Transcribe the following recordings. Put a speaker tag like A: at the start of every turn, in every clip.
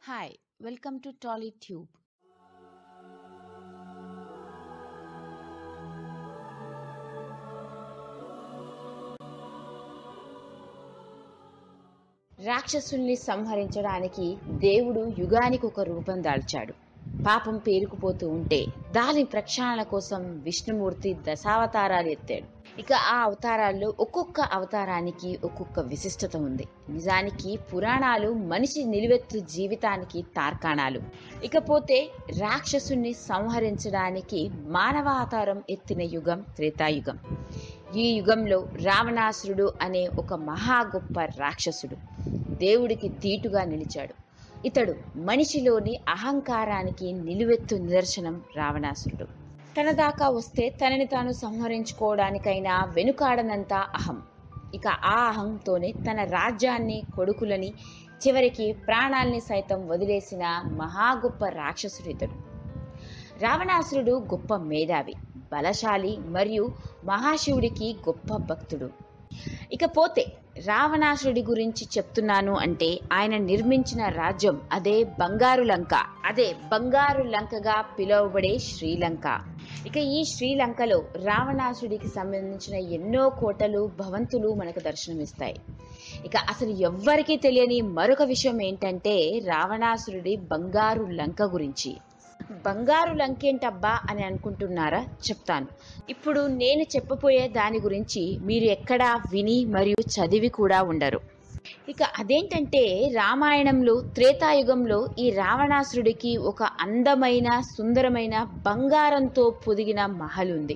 A: Hi, welcome to TollyTube. రాక్షసుల్ని సంహరించడానికి దేవుడు యుగానికి ఒక రూపం దాల్చాడు పాపం పేరుకుపోతూ ఉంటే దాని ప్రక్షాళన కోసం విష్ణుమూర్తి దశావతారాలు ఎత్తాడు ఇక ఆ అవతారాల్లో ఒక్కొక్క అవతారానికి ఒక్కొక్క విశిష్టత ఉంది నిజానికి పురాణాలు మనిషి నిలువెత్తు జీవితానికి తార్కాణాలు ఇకపోతే రాక్షసుని సంహరించడానికి మానవ అవతారం ఎత్తిన యుగం త్రేతాయుగం ఈ యుగంలో రావణాసురుడు అనే ఒక మహా గొప్ప రాక్షసుడు దేవుడికి దీటుగా నిలిచాడు ఇతడు మనిషిలోని అహంకారానికి నిలువెత్తు నిదర్శనం రావణాసురుడు తన దాకా వస్తే తనని తాను సంహరించుకోవడానికైనా వెనుకాడనంత అహం ఇక ఆ అహంతోనే తన రాజ్యాన్ని కొడుకులని చివరికి ప్రాణాల్ని సైతం వదిలేసిన మహా గొప్ప రాక్షసుడు ఇతడు రావణాసురుడు గొప్ప మేధావి బలశాలి మరియు మహాశివుడికి గొప్ప భక్తుడు ఇకపోతే రావణాసురుడి గురించి చెప్తున్నాను అంటే ఆయన నిర్మించిన రాజ్యం అదే బంగారు లంక అదే బంగారు లంకగా పిలువబడే శ్రీలంక ఇక ఈ శ్రీలంకలో రావణాసుడికి సంబంధించిన ఎన్నో కోటలు భవంతులు మనకు దర్శనమిస్తాయి ఇక అసలు ఎవ్వరికీ తెలియని మరొక విషయం ఏంటంటే రావణాసురుడి బంగారు లంక గురించి బంగారు లంకేంటబ్బా అని అనుకుంటున్నారా చెప్తాను ఇప్పుడు నేను చెప్పబోయే దాని గురించి మీరు ఎక్కడా విని మరియు చదివి కూడా ఉండరు ఇక అదేంటంటే రామాయణంలో త్రేతాయుగంలో ఈ రావణాసురుడికి ఒక అందమైన సుందరమైన బంగారంతో పొదిగిన మహల్ ఉంది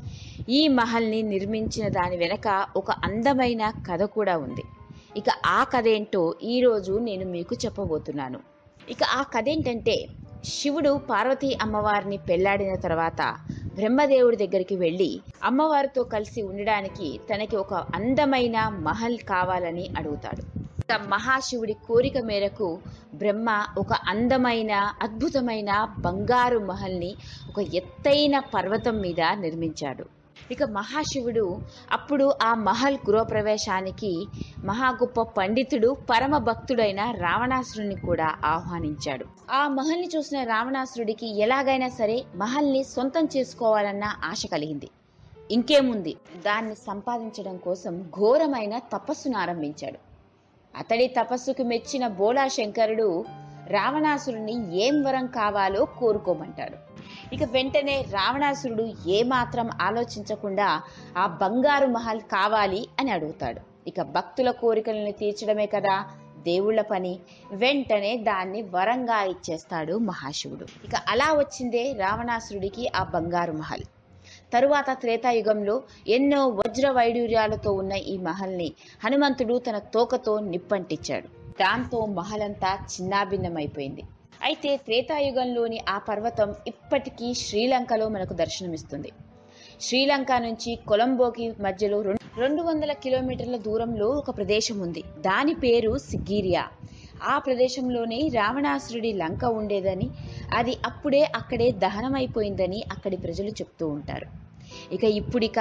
A: ఈ మహల్ని నిర్మించిన దాని వెనక ఒక అందమైన కథ కూడా ఉంది ఇక ఆ కథ ఏంటో ఈరోజు నేను మీకు చెప్పబోతున్నాను ఇక ఆ కథ ఏంటంటే శివుడు పార్వతీ అమ్మవారిని పెళ్లాడిన తర్వాత బ్రహ్మదేవుడి దగ్గరికి వెళ్ళి అమ్మవారితో కలిసి ఉండడానికి తనకి ఒక అందమైన మహల్ కావాలని అడుగుతాడు ఇక మహాశివుడి కోరిక మేరకు బ్రహ్మ ఒక అందమైన అద్భుతమైన బంగారు మహల్ని ఒక ఎత్తైన పర్వతం మీద నిర్మించాడు ఇక మహాశివుడు అప్పుడు ఆ మహల్ గృహప్రవేశానికి మహా గొప్ప పండితుడు పరమ భక్తుడైన రావణాసురుని కూడా ఆహ్వానించాడు ఆ మహల్ని చూసిన రావణాసురుడికి ఎలాగైనా సరే మహల్ని సొంతం చేసుకోవాలన్న ఆశ కలిగింది ఇంకేముంది దాన్ని సంపాదించడం కోసం ఘోరమైన తపస్సును ఆరంభించాడు అతడి తపస్సుకు మెచ్చిన బోలా శంకరుడు రావణాసురుని ఏం వరం కావాలో కోరుకోమంటాడు ఇక వెంటనే రావణాసురుడు ఏమాత్రం ఆలోచించకుండా ఆ బంగారు మహల్ కావాలి అని అడుగుతాడు ఇక భక్తుల కోరికలను తీర్చడమే కదా దేవుళ్ళ పని వెంటనే దాన్ని వరంగా ఇచ్చేస్తాడు మహాశివుడు ఇక అలా వచ్చిందే రావణాసురుడికి ఆ బంగారు మహల్ తరువాత త్రేతాయుగంలో ఎన్నో వజ్ర వైడూర్యాలతో ఉన్న ఈ మహల్ని హనుమంతుడు తన తోకతో నిప్పంటించాడు దాంతో మహలంతా చిన్నాభిన్నమైపోయింది అయితే త్రేతాయుగంలోని ఆ పర్వతం ఇప్పటికీ శ్రీలంకలో మనకు దర్శనమిస్తుంది శ్రీలంక నుంచి కొలంబోకి మధ్యలో రెండు వందల కిలోమీటర్ల దూరంలో ఒక ప్రదేశం ఉంది దాని పేరు సిగ్గీరియా ఆ ప్రదేశంలోనే రావణాసురుడి లంక ఉండేదని అది అప్పుడే అక్కడే దహనమైపోయిందని అక్కడి ప్రజలు చెప్తూ ఉంటారు ఇక ఇప్పుడిక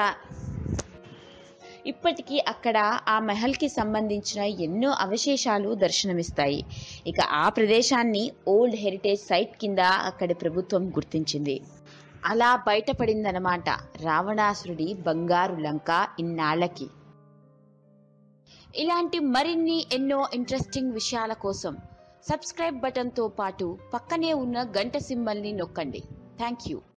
A: ఇప్పటికీ అక్కడ ఆ మహల్కి సంబంధించిన ఎన్నో అవశేషాలు దర్శనమిస్తాయి ఇక ఆ ప్రదేశాన్ని ఓల్డ్ హెరిటేజ్ సైట్ కింద అక్కడి ప్రభుత్వం గుర్తించింది అలా బయటపడిందనమాట రావణాసురుడి బంగారు లంక ఇన్నాళ్లకి ఇలాంటి మరిన్ని ఎన్నో ఇంట్రెస్టింగ్ విషయాల కోసం సబ్స్క్రైబ్ బటన్తో పాటు పక్కనే ఉన్న గంట సింబల్ని నొక్కండి థ్యాంక్ యూ